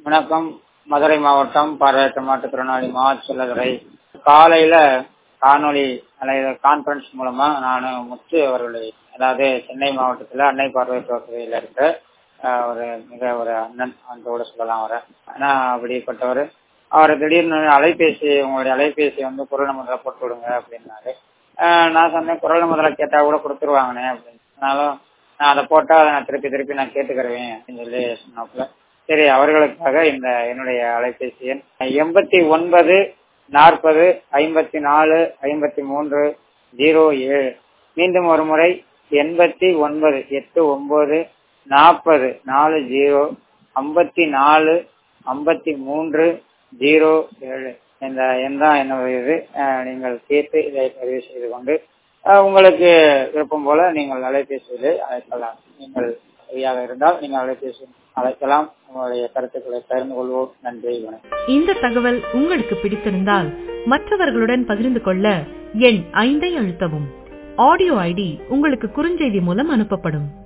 வணக்கம் மதுரை மாவட்டம் பார்வையற்ற மாற்றுத்திறனாளி மாச்செல்லதுரை காலையில காணொளி அல்லது கான்பரன்ஸ் மூலமா நான் முத்து அவர்களை அதாவது சென்னை மாவட்டத்துல அன்னை பார்வையற்றோர் துறையில இருக்க ஆஹ், ஒரு மிக ஒரு அண்ணன் அன்போட சொல்லலாம் அவரை ஆனா அப்படிப்பட்டவர் அவர் திடீர்னு அலைபேசி உங்களுடைய அலைபேசி வந்து குரல் நம்பர்ல போட்டு விடுங்க அப்படின்னாரு ஆஹ், நான் சொன்னேன் குரல் நம்பர்ல கேட்டா கூட கொடுத்துருவாங்கண்ணே அப்படின்னு ஆனாலும் நான் அதை போட்டா அதை நான் திருப்பி திருப்பி நான் கேட்டுக்கிறேன் அப்படின்னு சொல்லி சொன்னாப்புல சரி அவர்களுக்காக இந்த என்னுடைய அலைபேசி எண் எண்பத்தி ஒன்பது நாற்பது ஐம்பத்தி நாலு ஐம்பத்தி மூன்று ஜீரோ ஏழு மீண்டும் ஒரு முறை எண்பத்தி ஒன்பது எட்டு ஒன்பது நாற்பது நாலு ஜீரோ ஐம்பத்தி நாலு ஐம்பத்தி மூன்று ஜீரோ ஏழு இந்த எண் தான் என்னுடையது அஹ், நீங்கள் கேட்டு இதை பதிவு செய்து கொண்டு அஹ், உங்களுக்கு விருப்பம் போல நீங்கள் அலைபேசியிலே அழைக்கலாம் நீங்கள் சரியாக இருந்தால் நீங்கள் அலைபேசி அழைக்கலாம் உங்களுடைய கருத்துக்களை பகிர்ந்து கொள்வோம் நன்றி வணக்கம் இந்த தகவல் உங்களுக்கு பிடித்திருந்தால் மற்றவர்களுடன் பகிர்ந்து கொள்ள எண் ஐந்தை அழுத்தவும் ஆடியோ ஐடி உங்களுக்கு குறுஞ்செய்தி மூலம் அனுப்பப்படும்